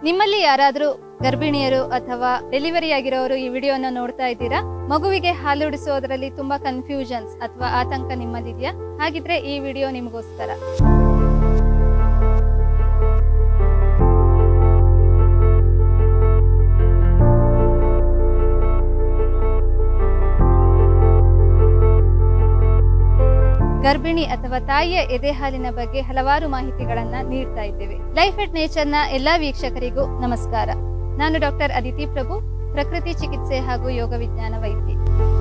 ನಿಮ್ಮಲ್ಲಿ ಯಾರಾದ್ರೂ ಗರ್ಭಿಣಿಯರು ಅಥವಾ ಡೆಲಿವರಿ ಆಗಿರೋರು ಈ ವಿಡಿಯೋನ ನೋಡ್ತಾ ಇದ್ದೀರಾ ಮಗುವಿಗೆ ಹಾಲುಡಿಸೋದ್ರಲ್ಲಿ ತುಂಬಾ ಕನ್ಫ್ಯೂಷನ್ಸ್ ಅಥವಾ ಆತಂಕ ನಿಮ್ಮಲ್ಲಿದೆಯಾ ಹಾಗಿದ್ರೆ ಈ ವಿಡಿಯೋ ನಿಮಗೋಸ್ಕರ ಗರ್ಭಿಣಿ ಅಥವಾ ತಾಯಿಯ ಎದೆ ಹಾಲಿನ ಬಗ್ಗೆ ಹಲವಾರು ಮಾಹಿತಿಗಳನ್ನ ನೀಡ್ತಾ ಇದ್ದೇವೆ ಲೈಫ್ ಎಟ್ ನೇಚರ್ ನ ಎಲ್ಲಾ ವೀಕ್ಷಕರಿಗೂ ನಮಸ್ಕಾರ ನಾನು ಡಾಕ್ಟರ್ ಅದಿತಿ ಪ್ರಭು ಪ್ರಕೃತಿ ಚಿಕಿತ್ಸೆ ಹಾಗೂ ಯೋಗ ವಿಜ್ಞಾನ ವೈದ್ಯೆ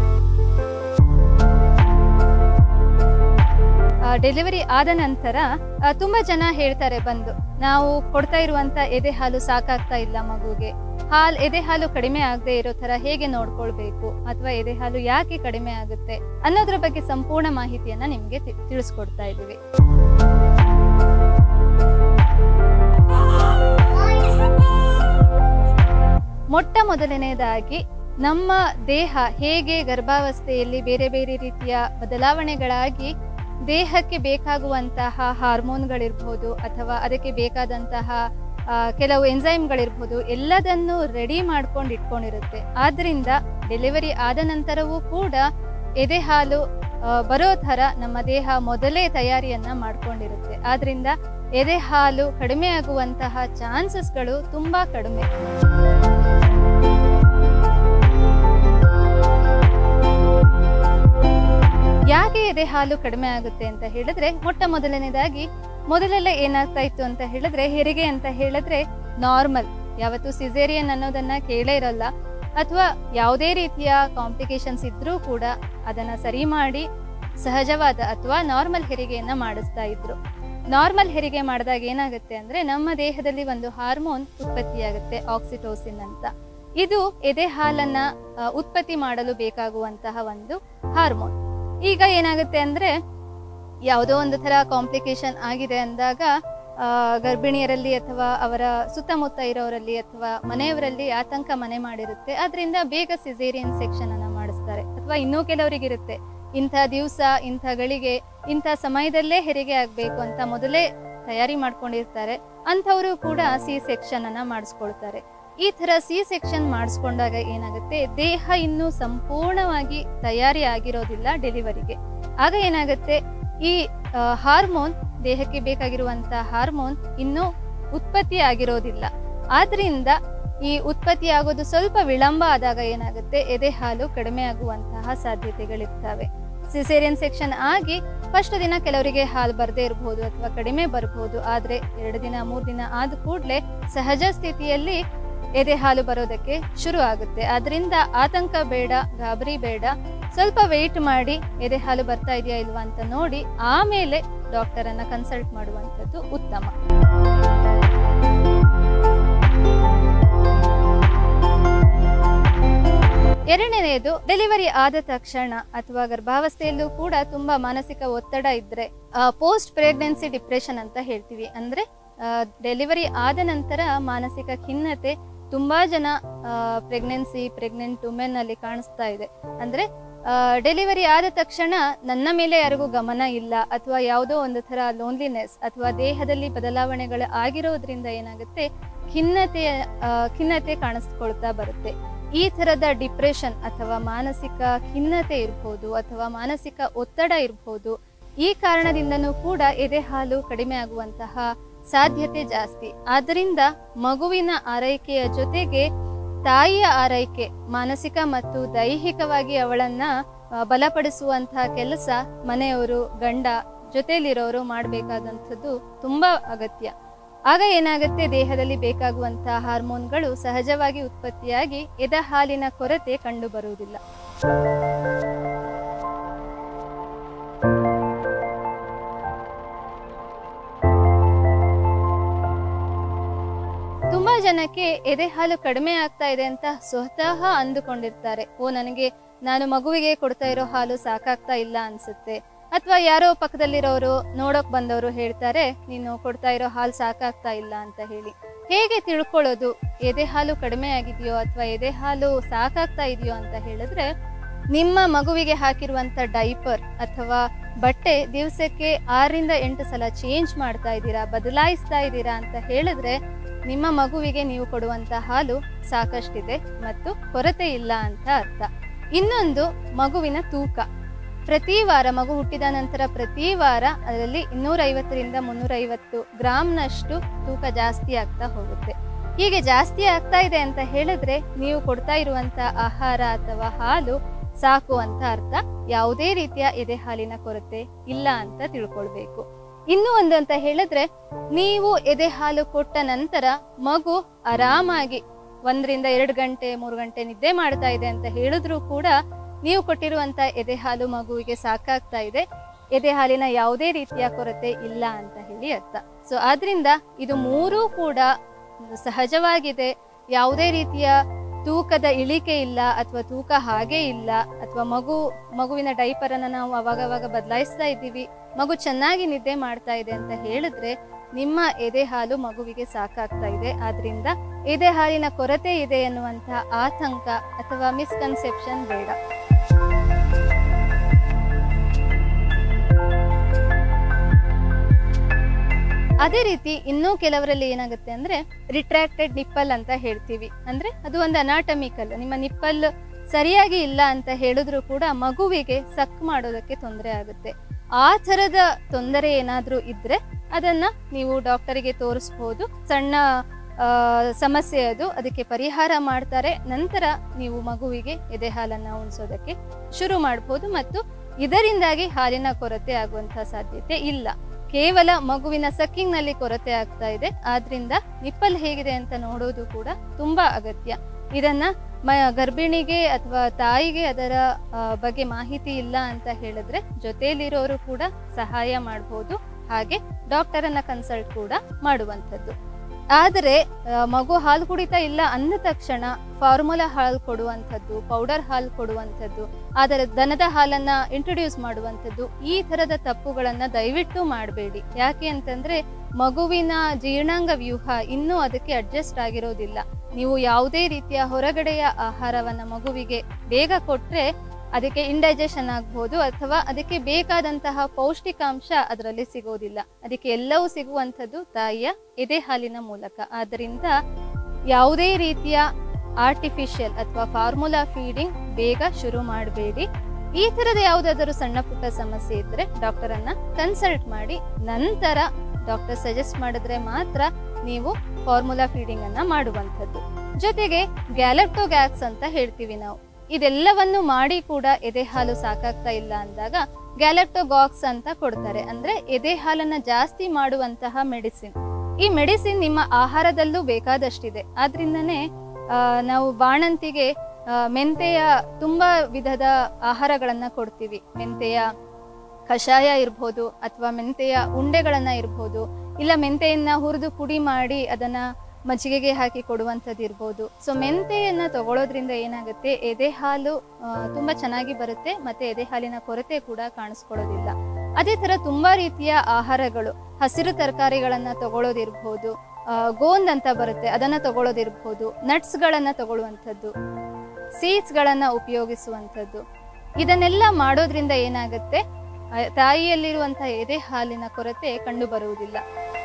ಡೆಲಿವರಿ ಆದ ನಂತರ ಆ, ತುಂಬಾ ಜನ ಹೇಳ್ತಾರೆ ಬಂದು ನಾವು ಕೊಡ್ತಾ ಇರುವಂತ ಎದೆ ಹಾಲು ಸಾಕಾಗ್ತಾ ಇಲ್ಲ ಮಗುಗೆ ಹಾಲ್ ಎದೆ ಹಾಲು ಕಡಿಮೆ ಆಗದೆ ಇರೋ ತರ ಹೇಗೆ ನೋಡ್ಕೊಳ್ಬೇಕು ಅಥವಾ ಎದೆ ಹಾಲು ಯಾಕೆ ಕಡಿಮೆ ಆಗುತ್ತೆ ಅನ್ನೋದ್ರ ಬಗ್ಗೆ ಸಂಪೂರ್ಣ ಮಾಹಿತಿಯನ್ನ ನಿಮ್ಗೆ ತಿ- ತಿಳಿಸ್ಕೊಡ್ತಾ ಇದ್ದೀವಿ ಮೊಟ್ಟ ಮೊದಲನೇದಾಗಿ ನಮ್ಮ ದೇಹ ಹೇಗೆ ಗರ್ಭಾವಸ್ಥೆಯಲ್ಲಿ ಬೇರೆ ಬೇರೆ ರೀತಿಯ ಬದಲಾವಣೆಗಳಾಗಿ ದೇಹಕ್ಕೆ ಬೇಕಾಗುವಂತಹ ಹಾರ್ಮೋನ್ಗಳಿರ್ಬೋದು ಅಥವಾ ಅದಕ್ಕೆ ಬೇಕಾದಂತಹ ಆ, ಕೆಲವು ಎಂಜೈಮ್ಗಳಿರ್ಬೋದು ಎಲ್ಲದನ್ನು ರೆಡಿ ಮಾಡ್ಕೊಂಡು ಇಟ್ಕೊಂಡಿರುತ್ತೆ ಆದ್ರಿಂದ ಡೆಲಿವರಿ ಆದ ನಂತರವೂ ಕೂಡ ಎದೆ ಹಾಲು ಆ, ಬರೋ ಥರ ನಮ್ಮ ದೇಹ ಮೊದಲೇ ತಯಾರಿಯನ್ನ ಮಾಡ್ಕೊಂಡಿರುತ್ತೆ ಆದ್ರಿಂದ ಎದೆ ಹಾಲು ಕಡಿಮೆ ಆಗುವಂತಹ ಚಾನ್ಸಸ್ಗಳು ತುಂಬಾ ಕಡಿಮೆ ಯಾಕೆ ಎದೆ ಹಾಲು ಕಡಿಮೆ ಆಗುತ್ತೆ ಅಂತ ಹೇಳಿದ್ರೆ ಮೊಟ್ಟ ಮೊದಲನೇದಾಗಿ ಮೊದಲೆಲ್ಲ ಏನಾಗ್ತಾ ಇತ್ತು ಅಂತ ಹೇಳಿದ್ರೆ ಹೆರಿಗೆ ಅಂತ ಹೇಳಿದ್ರೆ ನಾರ್ಮಲ್ ಯಾವತ್ತು ಸಿಸೇರಿಯನ್ ಅನ್ನೋದನ್ನ ಕೇಳೇ ಇರಲ್ಲ ಅಥವಾ ಯಾವುದೇ ರೀತಿಯ ಕಾಂಪ್ಲಿಕೇಶನ್ಸ್ ಇದ್ರೂ ಕೂಡ ಅದನ್ನ ಸರಿ ಮಾಡಿ ಸಹಜವಾದ ಅಥವಾ ನಾರ್ಮಲ್ ಹೆರಿಗೆಯನ್ನ ಮಾಡಿಸ್ತಾ ಇದ್ರು ನಾರ್ಮಲ್ ಹೆರಿಗೆ ಮಾಡಿದಾಗ ಏನಾಗುತ್ತೆ ಅಂದ್ರೆ ನಮ್ಮ ದೇಹದಲ್ಲಿ ಒಂದು ಹಾರ್ಮೋನ್ ಉತ್ಪತ್ತಿಯಾಗುತ್ತೆ ಆಕ್ಸಿಟೋಸಿನ್ ಅಂತ ಇದು ಎದೆ ಹಾಲನ್ನ ಆ, ಉತ್ಪತ್ತಿ ಮಾಡಲು ಬೇಕಾಗುವಂತಹ ಒಂದು ಹಾರ್ಮೋನ್ ಈಗ ಏನಾಗುತ್ತೆ ಅಂದ್ರೆ ಯಾವುದೋ ಒಂದು ತರ ಕಾಂಪ್ಲಿಕೇಶನ್ ಆಗಿದೆ ಅಂದಾಗ ಆ, ಗರ್ಭಿಣಿಯರಲ್ಲಿ ಅಥವಾ ಅವರ ಸುತ್ತಮುತ್ತ ಇರೋರಲ್ಲಿ ಅಥವಾ ಮನೆಯವರಲ್ಲಿ ಆತಂಕ ಮನೆ ಮಾಡಿರುತ್ತೆ ಅದರಿಂದ ಬೇಗ ಸಿಸೇರಿಯನ್ ಸೆಕ್ಷನ್ ಅನ್ನ ಮಾಡಿಸ್ತಾರೆ ಅಥವಾ ಇನ್ನೂ ಕೆಲವರಿಗಿರುತ್ತೆ ಇಂಥ ದಿವಸ ಇಂಥ ಗಳಿಗೆ ಇಂಥ ಸಮಯದಲ್ಲೇ ಹೆರಿಗೆ ಆಗ್ಬೇಕು ಅಂತ ಮೊದಲೇ ತಯಾರಿ ಮಾಡ್ಕೊಂಡಿರ್ತಾರೆ ಅಂಥವರು ಕೂಡ ಸಿ ಸೆಕ್ಷನ್ ಅನ್ನ ಮಾಡಿಸ್ಕೊಳ್ತಾರೆ ಈ ತರ ಸಿ ಸೆಕ್ಷನ್ ಮಾಡಿಸ್ಕೊಂಡಾಗ ಏನಾಗುತ್ತೆ ದೇಹ ಇನ್ನೂ ಸಂಪೂರ್ಣವಾಗಿ ತಯಾರಿ ಆಗಿರೋದಿಲ್ಲ ಡೆಲಿವರಿಗೆ ಆಗ ಏನಾಗುತ್ತೆ ಈ ಹಾರ್ಮೋನ್ ದೇಹಕ್ಕೆ ಬೇಕಾಗಿರುವಂತಹ ಹಾರ್ಮೋನ್ ಇನ್ನೂ ಉತ್ಪತ್ತಿ ಆಗಿರೋದಿಲ್ಲ ಆದ್ರಿಂದ ಈ ಉತ್ಪತ್ತಿ ಆಗೋದು ಸ್ವಲ್ಪ ವಿಳಂಬ ಆದಾಗ ಏನಾಗುತ್ತೆ ಎದೆ ಹಾಲು ಕಡಿಮೆ ಆಗುವಂತಹ ಸಾಧ್ಯತೆಗಳಿರ್ತವೆ ಸಿಸೇರಿಯನ್ ಸೆಕ್ಷನ್ ಆಗಿ ಫಸ್ಟ್ ದಿನ ಕೆಲವರಿಗೆ ಹಾಲು ಬರದೇ ಇರಬಹುದು ಅಥವಾ ಕಡಿಮೆ ಬರಬಹುದು ಆದ್ರೆ ಎರಡು ದಿನ ಮೂರು ದಿನ ಆದ ಕೂಡಲೇ ಸಹಜ ಸ್ಥಿತಿಯಲ್ಲಿ ಎದೆ ಹಾಲು ಬರೋದಕ್ಕೆ ಶುರು ಆಗುತ್ತೆ ಅದರಿಂದ ಆತಂಕ ಬೇಡ ಗಾಬರಿ ಬೇಡ ಸ್ವಲ್ಪ ವೆಯ್ಟ್ ಮಾಡಿ ಎದೆ ಹಾಲು ಬರ್ತಾ ಇದೆಯಾ ಇಲ್ವಾ ಅಂತ ನೋಡಿ ಆಮೇಲೆ ಡಾಕ್ಟರ್ ಅನ್ನ ಕನ್ಸಲ್ಟ್ ಮಾಡುವಂಥದ್ದು ಉತ್ತಮ ಎರಡನೇದು ಡೆಲಿವರಿ ಆದ ತಕ್ಷಣ ಅಥವಾ ಗರ್ಭಾವಸ್ಥೆಯಲ್ಲೂ ಕೂಡ ತುಂಬಾ ಮಾನಸಿಕ ಒತ್ತಡ ಇದ್ರೆ ಪೋಸ್ಟ್ ಪ್ರೆಗ್ನೆನ್ಸಿ ಡಿಪ್ರೆಷನ್ ಅಂತ ಹೇಳ್ತೀವಿ ಅಂದ್ರೆ ಡೆಲಿವರಿ ಆದ ನಂತರ ಮಾನಸಿಕ ಖಿನ್ನತೆ ತುಂಬಾ ಜನ ಪ್ರೆಗ್ನೆನ್ಸಿ ಪ್ರೆಗ್ನೆಂಟ್ ವುಮೆನ್ ಅಲ್ಲಿ ಕಾಣಿಸ್ತಾ ಇದೆ ಅಂದ್ರೆ ಡೆಲಿವರಿ ಆದ ತಕ್ಷಣ ನನ್ನ ಮೇಲೆ ಯಾರಿಗೂ ಗಮನ ಇಲ್ಲ ಅಥವಾ ಯಾವುದೋ ಒಂದು ತರ ಲೋನ್ಲಿನೆಸ್ ಅಥವಾ ದೇಹದಲ್ಲಿ ಬದಲಾವಣೆಗಳು ಆಗಿರೋದ್ರಿಂದ ಏನಾಗುತ್ತೆ ಖಿನ್ನತೆ ಆ, ಖಿನ್ನತೆ ಕಾಣಿಸ್ಕೊಳ್ತಾ ಬರುತ್ತೆ ಈ ತರದ ಡಿಪ್ರೆಷನ್ ಅಥವಾ ಮಾನಸಿಕ ಖಿನ್ನತೆ ಇರ್ಬೋದು ಅಥವಾ ಮಾನಸಿಕ ಒತ್ತಡ ಇರ್ಬೋದು ಈ ಕಾರಣದಿಂದನೂ ಕೂಡ ಎದೆ ಹಾಲು ಕಡಿಮೆ ಆಗುವಂತಹ ಸಾಧ್ಯತೆ ಜಾಸ್ತಿ ಆದ್ದರಿಂದ ಮಗುವಿನ ಆರೈಕೆಯ ಜೊತೆಗೆ ತಾಯಿಯ ಆರೈಕೆ ಮಾನಸಿಕ ಮತ್ತು ದೈಹಿಕವಾಗಿ ಅವಳನ್ನ ಆ, ಬಲಪಡಿಸುವಂತಹ ಕೆಲಸ ಮನೆಯವರು ಗಂಡ ಜೊತೆಲಿರೋರು ಮಾಡಬೇಕಾದಂಥದ್ದು ತುಂಬಾ ಅಗತ್ಯ ಆಗ ಏನಾಗುತ್ತೆ ದೇಹದಲ್ಲಿ ಬೇಕಾಗುವಂತಹ ಹಾರ್ಮೋನ್ಗಳು ಸಹಜವಾಗಿ ಉತ್ಪತ್ತಿಯಾಗಿ ಎದೆ ಹಾಲಿನ ಕೊರತೆ ಕಂಡು ಬರುವುದಿಲ್ಲ ತುಂಬಾ ಜನಕ್ಕೆ ಎದೆ ಹಾಲು ಕಡಿಮೆ ಆಗ್ತಾ ಇದೆ ಅಂತ ಸ್ವತಃ ಅಂದುಕೊಂಡಿರ್ತಾರೆ ಓ ನನಗೆ ನಾನು ಮಗುವಿಗೆ ಕೊಡ್ತಾ ಇರೋ ಹಾಲು ಸಾಕಾಗ್ತಾ ಇಲ್ಲ ಅನ್ಸುತ್ತೆ ಅಥವಾ ಯಾರೋ ಪಕ್ಕದಲ್ಲಿರೋರು ನೋಡೋಕ್ ಬಂದವರು ಹೇಳ್ತಾರೆ ನೀನು ಕೊಡ್ತಾ ಇರೋ ಹಾಲು ಸಾಕಾಗ್ತಾ ಇಲ್ಲ ಅಂತ ಹೇಳಿ ಹೇಗೆ ತಿಳ್ಕೊಳ್ಳೋದು ಎದೆ ಹಾಲು ಕಡಿಮೆ ಆಗಿದೆಯೋ ಅಥವಾ ಎದೆ ಹಾಲು ಸಾಕಾಗ್ತಾ ಇದೆಯೋ ಅಂತ ಹೇಳಿದ್ರೆ ನಿಮ್ಮ ಮಗುವಿಗೆ ಹಾಕಿರುವಂತ ಡೈಪರ್ ಅಥವಾ ಬಟ್ಟೆ ದಿವಸಕ್ಕೆ ಆರರಿಂದ ಎಂಟು ಸಲ ಚೇಂಜ್ ಮಾಡ್ತಾ ಇದ್ದೀರಾ ಬದಲಾಯಿಸ್ತಾ ಇದ್ದೀರಾ ಅಂತ ಹೇಳಿದ್ರೆ ನಿಮ್ಮ ಮಗುವಿಗೆ ನೀವು ಕೊಡುವಂತ ಹಾಲು ಸಾಕಷ್ಟಿದೆ ಮತ್ತು ಕೊರತೆ ಇಲ್ಲ ಅಂತ ಅರ್ಥ ಇನ್ನೊಂದು ಮಗುವಿನ ತೂಕ ಪ್ರತಿ ವಾರ ಮಗು ಹುಟ್ಟಿದ ನಂತರ ಪ್ರತಿ ವಾರ ಅದರಲ್ಲಿ ಇನ್ನೂರೈವತ್ತರಿಂದ ಮುನ್ನೂರೈವತ್ತು ಗ್ರಾಮ್ನಷ್ಟು ತೂಕ ಜಾಸ್ತಿ ಆಗ್ತಾ ಹೋಗುತ್ತೆ ಹೀಗೆ ಜಾಸ್ತಿ ಆಗ್ತಾ ಇದೆ ಅಂತ ಹೇಳಿದ್ರೆ ನೀವು ಕೊಡ್ತಾ ಇರುವಂತ ಆಹಾರ ಅಥವಾ ಹಾಲು ಸಾಕು ಅಂತ ಅರ್ಥ ಯಾವುದೇ ರೀತಿಯ ಎದೆ ಹಾಲಿನ ಕೊರತೆ ಇಲ್ಲ ಅಂತ ತಿಳ್ಕೊಳ್ಬೇಕು ಇನ್ನು ಒಂದು ಅಂತ ಹೇಳಿದ್ರೆ ನೀವು ಎದೆ ಹಾಲು ಕೊಟ್ಟ ನಂತರ ಮಗು ಆರಾಮಾಗಿ ಒಂದರಿಂದ ಎರಡು ಗಂಟೆ ಮೂರು ಗಂಟೆ ನಿದ್ದೆ ಮಾಡ್ತಾ ಇದೆ ಅಂತ ಹೇಳಿದ್ರು ಕೂಡ ನೀವು ಕೊಟ್ಟಿರುವಂತ ಎದೆ ಹಾಲು ಮಗುವಿಗೆ ಸಾಕಾಗ್ತಾ ಇದೆ ಎದೆ ಹಾಲಿನ ಯಾವುದೇ ರೀತಿಯ ಕೊರತೆ ಇಲ್ಲ ಅಂತ ಹೇಳಿ ಅರ್ಥ ಸೊ ಆದ್ರಿಂದ ಇದು ಮೂರೂ ಕೂಡ ಸಹಜವಾಗಿದೆ ಯಾವುದೇ ರೀತಿಯ ತೂಕದ ಇಳಿಕೆ ಇಲ್ಲ ಅಥವಾ ತೂಕ ಹಾಗೆ ಇಲ್ಲ ಅಥವಾ ಮಗು ಮಗುವಿನ ಡೈಪರ್ ಅನ್ನ ನಾವು ಅವಾಗವಾಗ ಬದಲಾಯಿಸ್ತಾ ಇದ್ದೀವಿ ಮಗು ಚೆನ್ನಾಗಿ ನಿದ್ದೆ ಮಾಡ್ತಾ ಇದೆ ಅಂತ ಹೇಳಿದ್ರೆ ನಿಮ್ಮ ಎದೆ ಹಾಲು ಮಗುವಿಗೆ ಸಾಕಾಗ್ತಾ ಇದೆ ಆದ್ರಿಂದ ಎದೆ ಹಾಲಿನ ಕೊರತೆ ಇದೆ ಎನ್ನುವಂತಹ ಆತಂಕ ಅಥವಾ ಮಿಸ್ಕನ್ಸೆಪ್ಷನ್ ಬೇಡ ಅದೇ ರೀತಿ ಇನ್ನೂ ಕೆಲವರಲ್ಲಿ ಏನಾಗುತ್ತೆ ಅಂದ್ರೆ ರಿಟ್ರಾಕ್ಟೆಡ್ ನಿಪ್ಪಲ್ ಅಂತ ಹೇಳ್ತೀವಿ ಅಂದ್ರೆ ಅದು ಒಂದು ಅನಾಟಮಿಕಲ್ ನಿಮ್ಮ ನಿಪ್ಪಲ್ ಸರಿಯಾಗಿ ಇಲ್ಲ ಅಂತ ಹೇಳಿದ್ರು ಕೂಡ ಮಗುವಿಗೆ ಸಕ್ ಮಾಡೋದಕ್ಕೆ ತೊಂದರೆ ಆಗುತ್ತೆ ಆ ಥರದ ತೊಂದರೆ ಏನಾದ್ರೂ ಇದ್ರೆ ಅದನ್ನ ನೀವು ಡಾಕ್ಟರಿಗೆ ತೋರಿಸ್ಬೋದು ಸಣ್ಣ ಆ, ಸಮಸ್ಯೆ ಅದು ಅದಕ್ಕೆ ಪರಿಹಾರ ಮಾಡ್ತಾರೆ ನಂತರ ನೀವು ಮಗುವಿಗೆ ಎದೆ ಹಾಲನ್ನ ಉಣಿಸೋದಕ್ಕೆ ಶುರು ಮಾಡ್ಬೋದು ಮತ್ತು ಇದರಿಂದಾಗಿ ಹಾಲಿನ ಕೊರತೆ ಆಗುವಂತಹ ಸಾಧ್ಯತೆ ಇಲ್ಲ ಕೇವಲ ಮಗುವಿನ ಸಕ್ಕಿಂಗ್ ನಲ್ಲಿ ಕೊರತೆ ಆಗ್ತಾ ಇದೆ ಆದ್ರಿಂದ ನಿಪ್ಪಲ್ ಹೇಗಿದೆ ಅಂತ ನೋಡೋದು ಕೂಡ ತುಂಬಾ ಅಗತ್ಯ ಇದನ್ನ ಮ- ಗರ್ಭಿಣಿಗೆ ಅಥವಾ ತಾಯಿಗೆ ಅದರ ಆ, ಬಗ್ಗೆ ಮಾಹಿತಿ ಇಲ್ಲ ಅಂತ ಹೇಳಿದ್ರೆ ಜೊತೆಯಲ್ಲಿರೋರು ಕೂಡ ಸಹಾಯ ಮಾಡಬಹುದು ಹಾಗೆ ಡಾಕ್ಟರ್ ಅನ್ನ ಕನ್ಸಲ್ಟ್ ಕೂಡ ಮಾಡುವಂಥದ್ದು ಆದರೆ ಆ, ಮಗು ಹಾಲು ಕುಡಿತಾ ಇಲ್ಲ ಅಂದ ತಕ್ಷಣ ಫಾರ್ಮುಲಾ ಹಾಲು ಕೊಡುವಂಥದ್ದು ಪೌಡರ್ ಹಾಲು ಕೊಡುವಂಥದ್ದು ಆದರೆ ದನದ ಹಾಲನ್ನ ಇಂಟ್ರೊಡ್ಯೂಸ್ ಮಾಡುವಂಥದ್ದು ಈ ತರದ ತಪ್ಪುಗಳನ್ನ ದಯವಿಟ್ಟು ಮಾಡಬೇಡಿ ಯಾಕೆ ಅಂತಂದ್ರೆ ಮಗುವಿನ ಜೀರ್ಣಾಂಗ ವ್ಯೂಹ ಇನ್ನೂ ಅದಕ್ಕೆ ಅಡ್ಜಸ್ಟ್ ಆಗಿರೋದಿಲ್ಲ ನೀವು ಯಾವುದೇ ರೀತಿಯ ಹೊರಗಡೆಯ ಆಹಾರವನ್ನ ಮಗುವಿಗೆ ಬೇಗ ಕೊಟ್ರೆ ಅದಕ್ಕೆ ಇಂಡೈಜೆಷನ್ ಆಗ್ಬೋದು ಅಥವಾ ಅದಕ್ಕೆ ಬೇಕಾದಂತಹ ಪೌಷ್ಟಿಕಾಂಶ ಅದರಲ್ಲಿ ಸಿಗೋದಿಲ್ಲ ಅದಕ್ಕೆ ಎಲ್ಲವೂ ಸಿಗುವಂಥದ್ದು ತಾಯಿಯ ಎದೆ ಹಾಲಿನ ಮೂಲಕ ಆದ್ದರಿಂದ ಯಾವುದೇ ರೀತಿಯ ಆರ್ಟಿಫಿಷಿಯಲ್ ಅಥವಾ ಫಾರ್ಮುಲಾ ಫೀಡಿಂಗ್ ಬೇಗ ಶುರು ಮಾಡಬೇಡಿ ಈ ತರದ ಯಾವುದಾದರೂ ಸಣ್ಣ ಪುಟ್ಟ ಸಮಸ್ಯೆ ಇದ್ರೆ ಡಾಕ್ಟರ್ ಅನ್ನ ಕನ್ಸಲ್ಟ್ ಮಾಡಿ ನಂತರ ಡಾಕ್ಟರ್ ಸಜೆಸ್ಟ್ ಮಾಡಿದ್ರೆ ಮಾತ್ರ ನೀವು ಫಾರ್ಮುಲಾ ಫೀಡಿಂಗ್ ಅನ್ನ ಮಾಡುವಂಥದ್ದು ಜೊತೆಗೆ ಗ್ಯಾಲಕ್ಟೋಗ್ಯಾಕ್ಸ್ ಅಂತ ಹೇಳ್ತೀವಿ ನಾವು ಇದೆಲ್ಲವನ್ನು ಮಾಡಿ ಕೂಡ ಎದೆ ಹಾಲು ಸಾಕಾಗ್ತಾ ಇಲ್ಲ ಅಂದಾಗ ಗ್ಯಾಲಕ್ಟೋಗಾಕ್ಸ್ ಅಂತ ಕೊಡ್ತಾರೆ ಅಂದ್ರೆ ಎದೆ ಹಾಲನ್ನ ಜಾಸ್ತಿ ಮಾಡುವಂತಹ ಮೆಡಿಸಿನ್ ಈ ಮೆಡಿಸಿನ್ ನಿಮ್ಮ ಆಹಾರದಲ್ಲೂ ಬೇಕಾದಷ್ಟಿದೆ ಆದ್ರಿಂದನೇ ಆ, ನಾವು ಬಾಣಂತಿಗೆ ಆ, ಮೆಂತೆಯ ತುಂಬಾ ವಿಧದ ಆಹಾರಗಳನ್ನ ಕೊಡ್ತೀವಿ ಮೆಂತೆಯ ಕಷಾಯ ಇರ್ಬೋದು ಅಥವಾ ಮೆಂತೆಯ ಉಂಡೆಗಳನ್ನ ಇರ್ಬೋದು ಇಲ್ಲ ಮೆಂತೆಯನ್ನ ಹುರಿದು ಪುಡಿ ಮಾಡಿ ಅದನ್ನ ಮಜ್ಜಿಗೆಗೆ ಹಾಕಿ ಕೊಡುವಂಥದ್ದು ಇರ್ಬೋದು ಸೊ ಮೆಂತೆಯನ್ನ ತಗೊಳ್ಳೋದ್ರಿಂದ ಏನಾಗುತ್ತೆ ಎದೆ ಹಾಲು ಆ, ತುಂಬಾ ಚೆನ್ನಾಗಿ ಬರುತ್ತೆ ಮತ್ತೆ ಎದೆ ಹಾಲಿನ ಕೊರತೆ ಕೂಡ ಕಾಣಿಸ್ಕೊಳ್ಳೋದಿಲ್ಲ ಅದೇ ತರ ತುಂಬಾ ರೀತಿಯ ಆಹಾರಗಳು ಹಸಿರು ತರಕಾರಿಗಳನ್ನ ತಗೊಳ್ಳೋದಿರ್ಬೋದು ಆ, ಗೋಂದ್ ಅಂತ ಬರುತ್ತೆ ಅದನ್ನ ತಗೊಳ್ಳೋದಿರ್ಬೋದು ನಟ್ಸ್ ಗಳನ್ನ ತಗೊಳ್ಳುವಂಥದ್ದು ಸೀಡ್ಸ್ ಗಳನ್ನ ಉಪಯೋಗಿಸುವಂಥದ್ದು ಇದನ್ನೆಲ್ಲ ಮಾಡೋದ್ರಿಂದ ಏನಾಗುತ್ತೆ ಆ, ತಾಯಿಯಲ್ಲಿರುವಂತಹ ಎದೆ ಹಾಲಿನ ಕೊರತೆ ಕಂಡು ಬರುವುದಿಲ್ಲ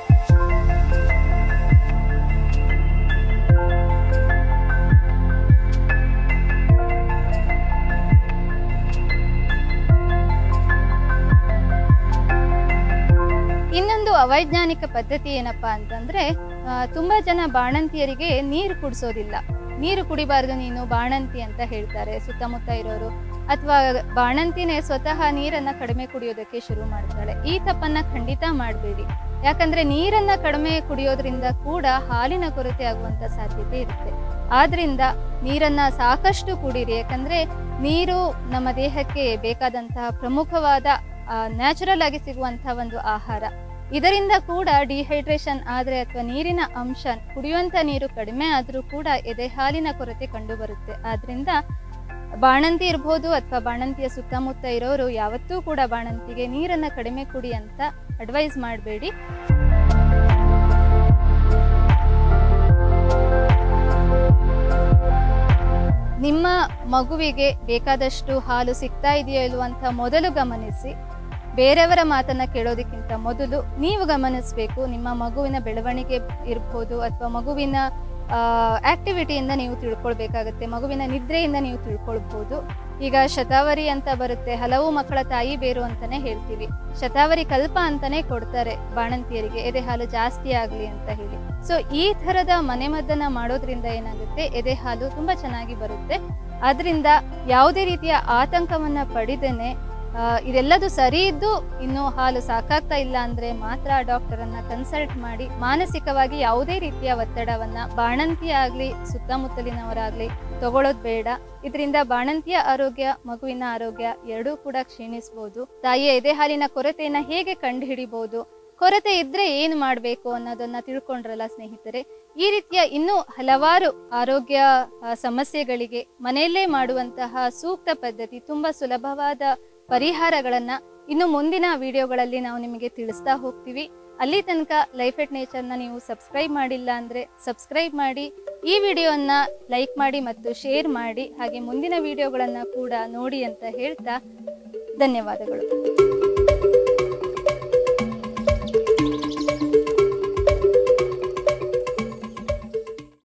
ಇನ್ನೊಂದು ಅವೈಜ್ಞಾನಿಕ ಪದ್ಧತಿ ಏನಪ್ಪಾ ಅಂತಂದ್ರೆ ಆ, ತುಂಬಾ ಜನ ಬಾಣಂತಿಯರಿಗೆ ನೀರು ಕುಡಿಸೋದಿಲ್ಲ ನೀರು ಕುಡಿಬಾರ್ದು ನೀನು ಬಾಣಂತಿ ಅಂತ ಹೇಳ್ತಾರೆ ಸುತ್ತಮುತ್ತ ಇರೋರು ಅಥವಾ ಬಾಣಂತಿನೇ ಸ್ವತಃ ನೀರನ್ನ ಕಡಿಮೆ ಕುಡಿಯೋದಕ್ಕೆ ಶುರು ಮಾಡ್ತಾಳೆ ಈ ತಪ್ಪನ್ನ ಖಂಡಿತ ಮಾಡಬೇಡಿ ಯಾಕಂದ್ರೆ ನೀರನ್ನ ಕಡಿಮೆ ಕುಡಿಯೋದ್ರಿಂದ ಕೂಡ ಹಾಲಿನ ಕೊರತೆ ಆಗುವಂತ ಸಾಧ್ಯತೆ ಇರುತ್ತೆ ಆದ್ರಿಂದ ನೀರನ್ನ ಸಾಕಷ್ಟು ಕುಡೀರಿ ಯಾಕಂದ್ರೆ ನೀರು ನಮ್ಮ ದೇಹಕ್ಕೆ ಬೇಕಾದಂತಹ ಪ್ರಮುಖವಾದ ನ್ಯಾಚುರಲ್ ಆಗಿ ಸಿಗುವಂತಹ ಒಂದು ಆಹಾರ ಇದರಿಂದ ಕೂಡ ಡಿಹೈಡ್ರೇಷನ್ ಆದ್ರೆ ಅಥವಾ ನೀರಿನ ಅಂಶ ಕುಡಿಯುವಂತ ನೀರು ಕಡಿಮೆ ಆದ್ರೂ ಕೂಡ ಎದೆ ಹಾಲಿನ ಕೊರತೆ ಕಂಡು ಬರುತ್ತೆ ಆದ್ರಿಂದ ಬಾಣಂತಿ ಇರ್ಬೋದು ಅಥವಾ ಬಾಣಂತಿಯ ಸುತ್ತಮುತ್ತ ಇರೋರು ಯಾವತ್ತೂ ಕೂಡ ಬಾಣಂತಿಗೆ ನೀರನ್ನ ಕಡಿಮೆ ಕುಡಿ ಅಂತ ಅಡ್ವೈಸ್ ಮಾಡಬೇಡಿ ನಿಮ್ಮ ಮಗುವಿಗೆ ಬೇಕಾದಷ್ಟು ಹಾಲು ಸಿಗ್ತಾ ಇದೆಯೋ ಇಲ್ವೋ ಅಂತ ಮೊದಲು ಗಮನಿಸಿ ಬೇರೆಯವರ ಮಾತನ್ನ ಕೇಳೋದಕ್ಕಿಂತ ಮೊದಲು ನೀವು ಗಮನಿಸಬೇಕು ನಿಮ್ಮ ಮಗುವಿನ ಬೆಳವಣಿಗೆ ಇರ್ಬೋದು ಅಥವಾ ಮಗುವಿನ ಆಕ್ಟಿವಿಟಿಯಿಂದ ನೀವು ತಿಳ್ಕೊಳ್ಬೇಕಾಗತ್ತೆ ಮಗುವಿನ ನಿದ್ರೆಯಿಂದ ನೀವು ತಿಳ್ಕೊಳ್ಬಹುದು ಈಗ ಶತಾವರಿ ಅಂತ ಬರುತ್ತೆ ಹಲವು ಮಕ್ಕಳ ತಾಯಿ ಬೇರು ಅಂತಾನೆ ಹೇಳ್ತೀವಿ ಶತಾವರಿ ಕಲ್ಪ ಅಂತಾನೆ ಕೊಡ್ತಾರೆ ಬಾಣಂತಿಯರಿಗೆ ಎದೆ ಹಾಲು ಜಾಸ್ತಿ ಆಗ್ಲಿ ಅಂತ ಹೇಳಿ ಸೊ ಈ ತರದ ಮನೆಮದ್ದನ್ನ ಮಾಡೋದ್ರಿಂದ ಏನಾಗುತ್ತೆ ಎದೆ ಹಾಲು ತುಂಬಾ ಚೆನ್ನಾಗಿ ಬರುತ್ತೆ ಆದ್ರಿಂದ ಯಾವುದೇ ರೀತಿಯ ಆತಂಕವನ್ನ ಪಡಿದೇನೆ ಆ, ಇದೆಲ್ಲದು ಸರಿ ಇದ್ದು ಇನ್ನು ಹಾಲು ಸಾಕಾಗ್ತಾ ಇಲ್ಲ ಅಂದ್ರೆ ಮಾತ್ರ ಡಾಕ್ಟರ್ ಅನ್ನ ಕನ್ಸಲ್ಟ್ ಮಾಡಿ ಮಾನಸಿಕವಾಗಿ ಯಾವುದೇ ರೀತಿಯ ಒತ್ತಡವನ್ನ ಬಾಣಂತಿ ಆಗ್ಲಿ ಸುತ್ತಮುತ್ತಲಿನವರಾಗ್ಲಿ ತಗೊಳ್ಳೋದು ಬೇಡ ಇದರಿಂದ ಬಾಣಂತಿಯ ಆರೋಗ್ಯ ಮಗುವಿನ ಆರೋಗ್ಯ ಎರಡೂ ಕೂಡ ಕ್ಷೀಣಿಸಬಹುದು ತಾಯಿಯ ಎದೆ ಹಾಲಿನ ಕೊರತೆಯನ್ನ ಹೇಗೆ ಕಂಡುಹಿಡಿಬಹುದು ಕೊರತೆ ಇದ್ರೆ ಏನು ಮಾಡಬೇಕು ಅನ್ನೋದನ್ನ ತಿಳ್ಕೊಂಡ್ರಲ್ಲ ಸ್ನೇಹಿತರೆ ಈ ರೀತಿಯ ಇನ್ನೂ ಹಲವಾರು ಆರೋಗ್ಯ ಆ, ಸಮಸ್ಯೆಗಳಿಗೆ ಮನೆಯಲ್ಲೇ ಮಾಡುವಂತಹ ಸೂಕ್ತ ಪದ್ಧತಿ ತುಂಬಾ ಸುಲಭವಾದ ಪರಿಹಾರಗಳನ್ನ ಇನ್ನು ಮುಂದಿನ ವಿಡಿಯೋಗಳಲ್ಲಿ ನಾವು ನಿಮಗೆ ತಿಳಿಸ್ತಾ ಹೋಗ್ತೀವಿ ಅಲ್ಲಿ ತನಕ ಲೈಫ್ ಎಟ್ ನೇಚರ್ನ ನೀವು ಸಬ್ಸ್ಕ್ರೈಬ್ ಮಾಡಿಲ್ಲ ಅಂದ್ರೆ ಸಬ್ಸ್ಕ್ರೈಬ್ ಮಾಡಿ ಈ ವಿಡಿಯೋನ ಲೈಕ್ ಮಾಡಿ ಮತ್ತು ಶೇರ್ ಮಾಡಿ ಹಾಗೆ ಮುಂದಿನ ವಿಡಿಯೋಗಳನ್ನ ಕೂಡ ನೋಡಿ ಅಂತ ಹೇಳ್ತಾ ಧನ್ಯವಾದಗಳು